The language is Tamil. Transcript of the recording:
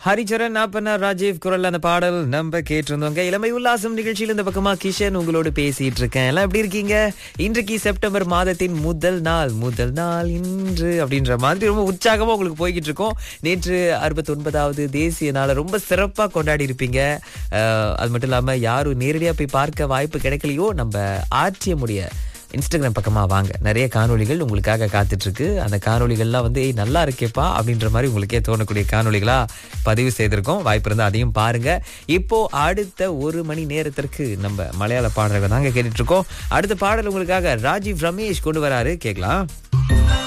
ஹரிச்சரன் அப்பனா ராஜீவ் குரல் அந்த பாடல் நம்ம கேட்டிருந்தோங்க இளமை உல்லாசம் நிகழ்ச்சியில் இந்த பக்கமா கிஷன் உங்களோடு பேசிட்டு இருக்கேன் எல்லாம் எப்படி இருக்கீங்க இன்றைக்கு செப்டம்பர் மாதத்தின் முதல் நாள் முதல் நாள் இன்று அப்படின்ற மாதிரி ரொம்ப உற்சாகமா உங்களுக்கு போய்கிட்டு இருக்கோம் நேற்று அறுபத்தி ஒன்பதாவது தேசிய நாளை ரொம்ப சிறப்பா கொண்டாடி இருப்பீங்க அஹ், அது மட்டும் இல்லாம யாரும் நேரடியா போய் பார்க்க வாய்ப்பு கிடைக்கலையோ நம்ம ஆற்றிய முடிய இன்ஸ்டாகிராம் பக்கமா வாங்க நிறைய காணொளிகள் உங்களுக்காக காத்துட்டு இருக்கு அந்த காணொளிகள்லாம் வந்து "ஏய், நல்லா இருக்கேப்பா அப்படின்ற மாதிரி உங்களுக்கே தோணக்கூடிய காணொளிகளா பதிவு செய்திருக்கோம் வாய்ப்பு இருந்தா அதையும் பாருங்க இப்போ அடுத்த ஒரு மணி நேரத்திற்கு நம்ம மலையாள பாடல்கள் தாங்க கேட்டுட்டு இருக்கோம் அடுத்த பாடல் உங்களுக்காக ராஜீவ் ரமேஷ் கொண்டு வராரு கேட்கலாம்